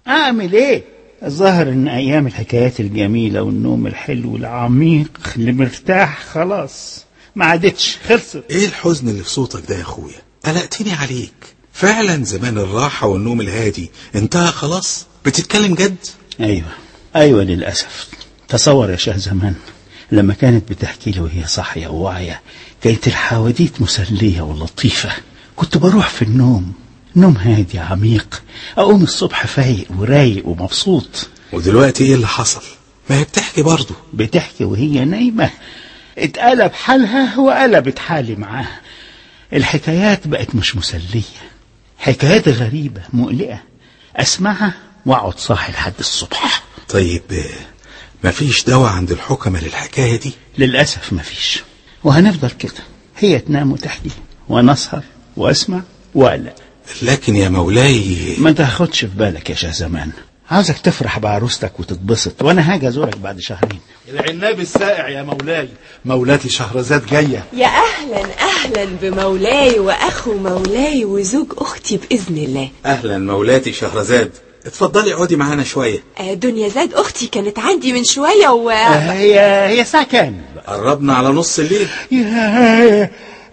اعمل ايه الظاهر ان ايام الحكايات الجميله والنوم الحلو العميق اللي مرتاح خلاص ما عادتش خلصت ايه الحزن اللي في صوتك ده يا اخويا قلقتني عليك فعلا زمان الراحة والنوم الهادي انتهى خلاص بتتكلم جد ايوه ايوه للاسف تصور يا شاه زمان لما كانت بتحكي لي وهي صاحيه وواعيه كانت الحواديت مسليه ولطيفه كنت بروح في النوم نوم هادي عميق اقوم الصبح فايق ورايق ومبسوط ودلوقتي ايه اللي حصل ما هي بتحكي برضه بتحكي وهي نايمه اتقلب حالها وقلبت حالي معاها الحكايات بقت مش مسليه حكايات غريبه مقلقه اسمعها واقعد صاحي لحد الصبح طيب مفيش دواء عند الحكمة للحكاية دي للأسف مفيش وهنفضل كده هي تنام وتحكي وأنا أسهر وأسمع وأقلق لكن يا مولاي ما تاخدش في بالك يا شاه زمان عاوزك تفرح بعروستك وتتبسط وانا هاجي ازورك بعد شهرين العناب السائع يا مولاي مولاتي شهرزاد جاية يا أهلا أهلا بمولاي وأخو مولاي وزوج أختي بإذن الله اهلا مولاتي شهرزاد اتفضلي اقعدي معانا شوية آه، دنيا زاد أختي كانت عندي من شوية و هي هي الساعة كام؟ قربنا على نص الليل يا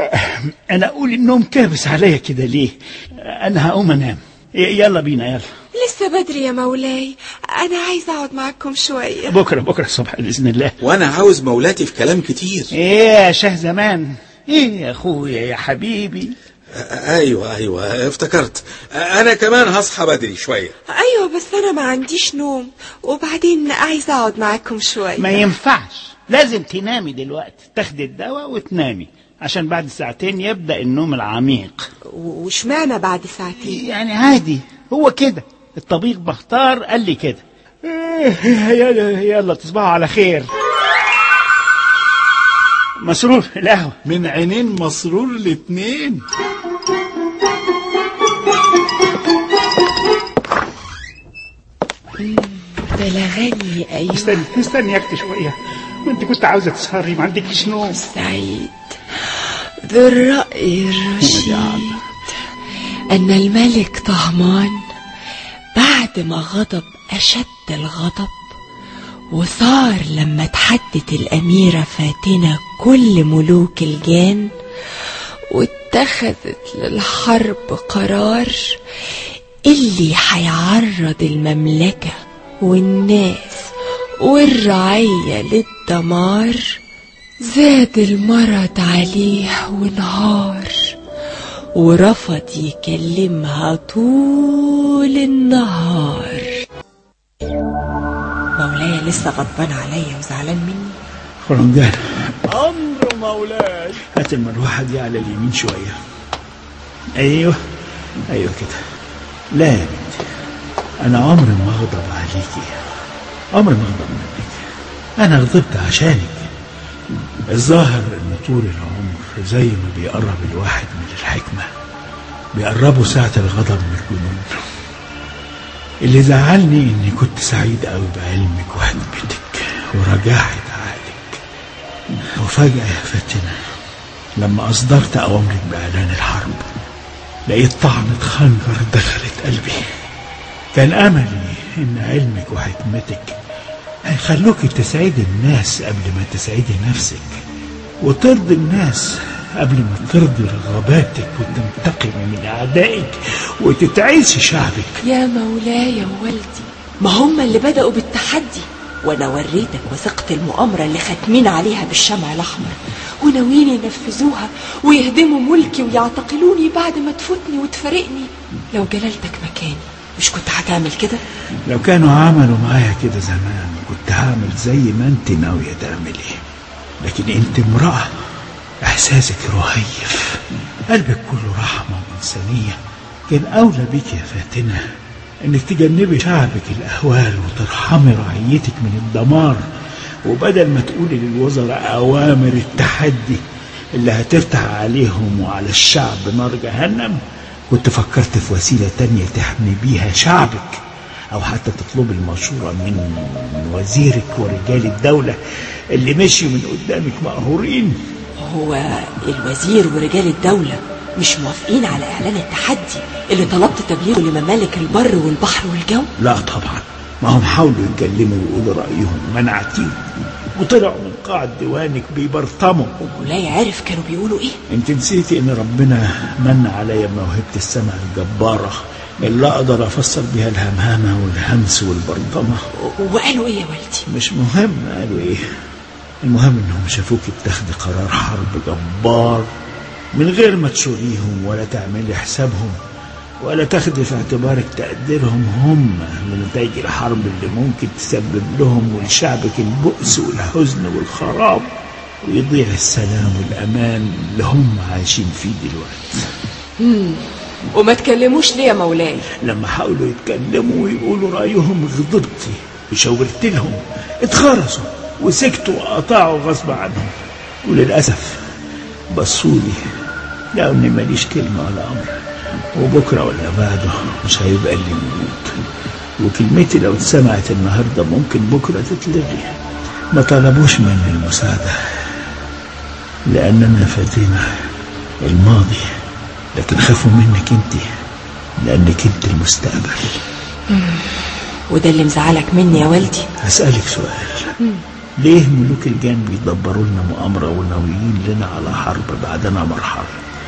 انا اقول النوم كابس عليا كده ليه؟ انا هقوم انام ي- يلا بينا يلا لسه بدري يا مولاي أنا عايزة أقعد معاكم شوية بكره بكره الصبح باذن الله وانا عاوز مولاتي في كلام كتير ايه يا شاه زمان ايه يا اخويا يا حبيبي ايوه ايوه افتكرت انا كمان هصحى بدري شوية أيوة بس أنا ما عنديش نوم وبعدين عايزة أقعد معاكم شوية ما ينفعش لازم تنامي دلوقتي تاخدي الدواء وتنامي عشان بعد ساعتين يبدأ النوم العميق و- وشمعنا بعد ساعتين يعني عادي هو كده الطبيب بختار قال لي كده يلا يلا تصبحوا على خير مسرور القهوة من عينين مسرور الاتنين ده الأغاني أيوة استني استني يا اختي شوية ما انت كنت عاوزة تسهري ما عندكيش نوم سعيد ذو الرأي الرشيد أن الملك طهمان بعد ما غضب أشد الغضب وصار لما تحدت الأميرة فاتنة كل ملوك الجان واتخذت للحرب قرار اللي هيعرض المملكة والناس والرعية للدمار زاد المرض عليه وانهار ورفض يكلمها طول النهار مولاي لسه غضبان عليا وزعلان مني خرنجان أمر مولاي هات المروحة دي على اليمين شوية أيوه أيوه كده لا يا بنتي أنا عمري ما أغضب عليكي عمري ما أغضب منك أنا غضبت عشانك الظاهر إن طول العمر زي ما بيقرب الواحد من الحكمة بيقربوا ساعة الغضب من الجنون اللي زعلني إني كنت سعيد أوي بعلمك وحكمتك ورجاحة عقلك وفجأة يا فاتنة لما أصدرت أوامرك بإعلان الحرب لقيت طعنة خنجر دخلت قلبي كان أملي إن علمك وحكمتك هيخلوك تسعدي الناس قبل ما تسعدي نفسك وترضي الناس قبل ما ترضي رغباتك وتنتقمي من أعدائك وتتعيسي شعبك يا مولاي يا والدي ما هم اللي بدأوا بالتحدي وانا وريتك وثيقة المؤامرة اللي ختمين عليها بالشمع الأحمر وناويين ينفذوها ويهدموا ملكي ويعتقلوني بعد ما تفوتني وتفارقني لو جلالتك مكاني مش كنت هتعمل كده لو كانوا عملوا معايا كده زمان كنت هعمل زي ما انت ناوية تعملي لكن انت امرأة احساسك رهيف قلبك كله رحمة وإنسانية كان أولى بك يا فاتنة انك تجنبي شعبك الأهوال وترحمي رعيتك من الدمار وبدل ما تقولي للوزراء أوامر التحدي اللي هتفتح عليهم وعلى الشعب نار جهنم كنت فكرت في وسيلة تانية تحمي بيها شعبك أو حتى تطلب المشورة من من وزيرك ورجال الدولة اللي مشيوا من قدامك مقهورين هو الوزير ورجال الدولة مش موافقين على اعلان التحدي اللي طلبت تبليغه لممالك البر والبحر والجو لا طبعا ما هم حاولوا يتكلموا ويقولوا رأيهم منعتيهم وطلعوا من قاعة ديوانك بيبرطموا ومولاي عرف كانوا بيقولوا ايه انت نسيتي ان ربنا من عليا بموهبة السمع الجبارة اللي اقدر افسر بيها الهمهمة والهمس والبرطمة و- وقالوا ايه يا والدي مش مهم قالوا ايه المهم انهم شافوك بتاخدي قرار حرب جبار من غير ما تشوريهم ولا تعملي حسابهم ولا تاخدي في اعتبارك تقديرهم هم لنتائج الحرب اللي ممكن تسبب لهم ولشعبك البؤس والحزن والخراب ويضيع السلام والامان اللي هم عايشين فيه دلوقتي وما تكلموش ليه يا مولاي لما حاولوا يتكلموا ويقولوا رأيهم غضبت وشاورت لهم اتخرسوا وسكتوا وقطعوا غصب عنهم وللأسف بصولي لقوا إني ماليش كلمة ولا أمر وبكرة ولا بعده مش هيبقى لي وجود وكلمتي لو اتسمعت النهاردة ممكن بكرة تتلغي ما طلبوش مني المساعدة لأننا فاتنا الماضي لكن خافوا منك انت لأنك انت المستقبل وده اللي مزعلك مني يا والدي هسألك سؤال ليه ملوك الجان بيدبروا لنا مؤامرة وناويين لنا على حرب بعدنا مرحلة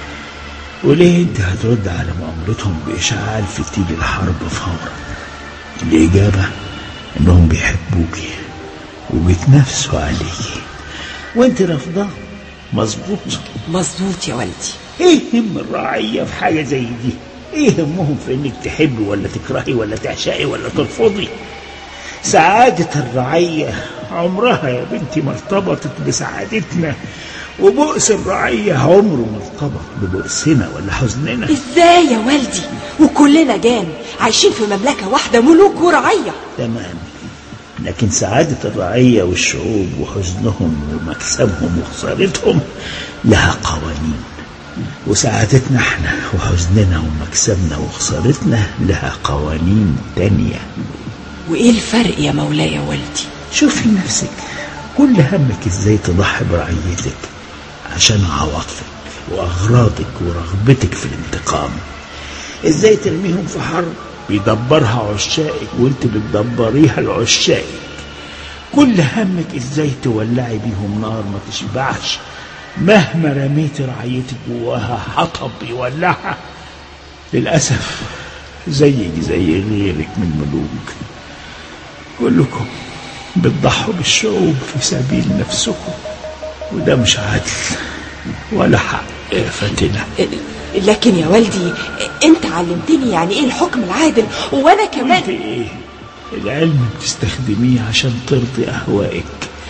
وليه انت هترد على مؤامرتهم بإشعال فتيل الحرب فورا الإجابة إنهم بيحبوكي وبيتنافسوا عليكي وانت رافضاه مظبوط مظبوط يا والدي ايه هم الرعية في حاجة زي دي ايه همهم في انك تحبي ولا تكرهي ولا تعشقي ولا ترفضي سعادة الرعية عمرها يا بنتي ما ارتبطت بسعادتنا وبؤس الرعية عمره ما ارتبط ببؤسنا ولا حزننا ازاي يا والدي وكلنا جان عايشين في مملكة واحدة ملوك ورعية تمام لكن سعادة الرعية والشعوب وحزنهم ومكسبهم وخسارتهم لها قوانين وسعادتنا احنا وحزننا ومكسبنا وخسارتنا لها قوانين تانية وايه الفرق يا مولاي يا والدي شوفي نفسك كل همك ازاي تضحي برعيتك عشان عواطفك واغراضك ورغبتك في الانتقام ازاي ترميهم في حرب بيدبرها عشائك وانت بتدبريها لعشائك كل همك ازاي تولعي بيهم نار ما تشبعش مهما رميت رعيتك جواها حطب يولعها للأسف زيك زي غيرك من ملوك كلكم بتضحوا بالشعوب في سبيل نفسكم وده مش عدل ولا حق يا فاتنة لكن يا والدي انت علمتني يعني ايه الحكم العادل وانا كمان قلت ايه العلم بتستخدميه عشان ترضي أهوائك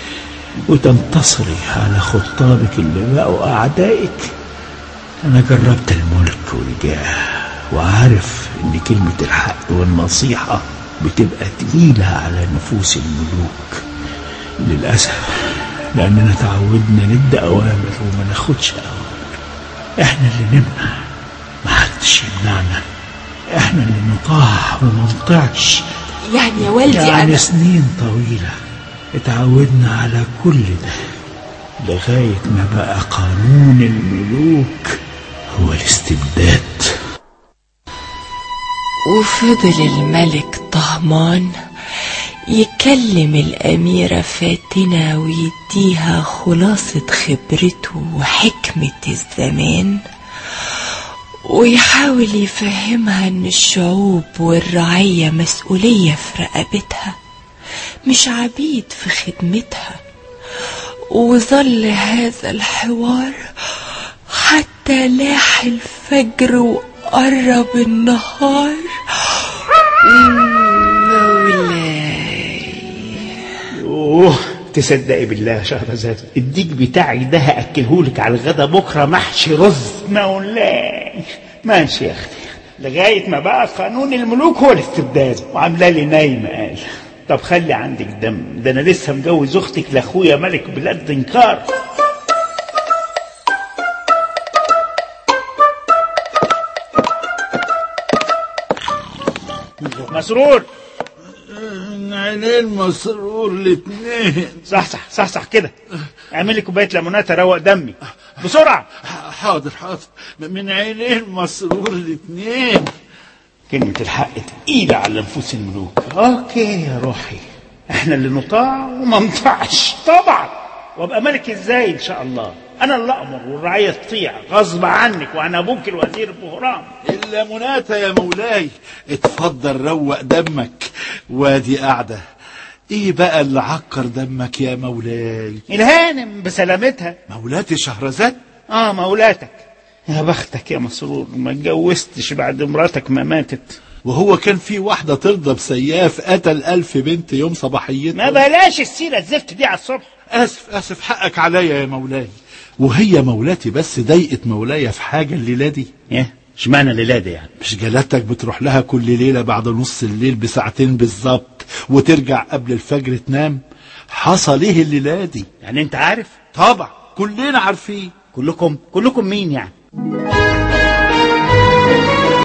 وتنتصري على خطابك اللي بقوا أعدائك أنا جربت الملك والجاه وعارف إن كلمة الحق والنصيحة بتبقى تقيلة على نفوس الملوك للأسف لأننا تعودنا ندي أوامر وما ناخدش أوامر إحنا اللي نمنع ما حدش يمنعنا إحنا اللي نطاع وما نطيعش يعني يا والدي يعني انا سنين طويلة اتعودنا على كل ده لغاية ما بقى قانون الملوك هو الاستبداد وفضل الملك طهمان يكلم الأميرة فاتنة ويديها خلاصة خبرته وحكمة الزمان ويحاول يفهمها ان الشعوب والرعية مسؤولية في رقبتها مش عبيد في خدمتها وظل هذا الحوار حتى لاح الفجر وقرب النهار مولاي اوه تصدقي بالله يا شهرزاد الديك بتاعي ده هاكلهولك على الغدا بكره محشي رز مولاي ماشي يا اختي لغايه ما بقى قانون الملوك هو الاستبداد وعامله لي نايمه قال طب خلي عندك دم ده انا لسه مجوز اختك لاخويا ملك بلاد دنكار مسرور عينين مسرور الاتنين صح صح صح صح كده اعمل لي كوبايه ليمونات اروق دمي بسرعة حاضر حاضر من عينين مسرور الاثنين كلمة الحق تقيلة على نفوس الملوك اوكي يا روحي احنا اللي نطاع وما نطاعش طبعا وابقى ملك ازاي ان شاء الله انا اللي امر والرعية تطيع غصب عنك وانا ابوك الوزير بهرام الا مناتا يا مولاي اتفضل روق دمك وادي قاعده ايه بقى اللي عكر دمك يا مولاي الهانم بسلامتها مولاتي شهرزاد اه مولاتك يا بختك يا مسرور ما اتجوزتش بعد مراتك ما ماتت وهو كان في واحدة ترضى بسياف قتل ألف بنت يوم صباحيتها ما بلاش السيرة الزفت دي على الصبح آسف آسف حقك عليا يا مولاي وهي مولاتي بس ضايقت مولاي في حاجة الليلة دي ايه اشمعنى الليلة دي يعني مش جلالتك بتروح لها كل ليلة بعد نص الليل بساعتين بالظبط وترجع قبل الفجر تنام حصل ايه الليلة دي يعني انت عارف طبعا كلنا عارفين كلكم كلكم مين يعني